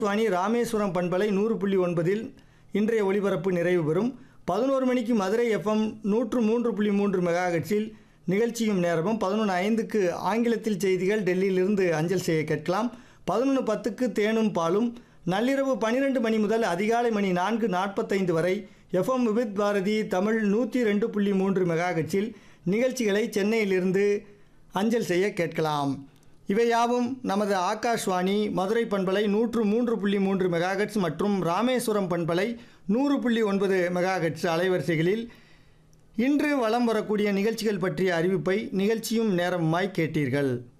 வாணி ராமேஸ்வரம் பண்பலை நூறு புள்ளி ஒன்பதில் இன்றைய ஒளிபரப்பு நிறைவு பெறும் பதினோரு மணிக்கு மதுரை எஃப்எம் நூற்று மூன்று புள்ளி மூன்று மெகாஹெட்ஸில் நிகழ்ச்சியும் நேரமும் பதினொன்று ஐந்துக்கு ஆங்கிலத்தில் செய்திகள் டெல்லியிலிருந்து அஞ்சல் செய்ய கேட்கலாம் பதினொன்று பத்துக்கு தேனும் பாலும் நள்ளிரவு பன்னிரெண்டு மணி முதல் அதிகாலை மணி நான்கு நாற்பத்தைந்து வரை எஃப்எம் விபித் பாரதி தமிழ் நூற்றி ரெண்டு புள்ளி மூன்று மெகாஹெட்ஸில் நிகழ்ச்சிகளை சென்னையிலிருந்து அஞ்சல் செய்ய கேட்கலாம் இவையாவும் நமது ஆகாஷ்வாணி மதுரை பண்பலை நூற்று மூன்று புள்ளி மூன்று மெகாஹெட்ஸ் மற்றும் ராமேஸ்வரம் பண்பலை நூறு புள்ளி ஒன்பது மெகாஹெட்ஸ் அலைவரிசைகளில் இன்று வலம் வரக்கூடிய நிகழ்ச்சிகள் பற்றிய அறிவிப்பை நிகழ்ச்சியும் நேரமாய் கேட்டீர்கள்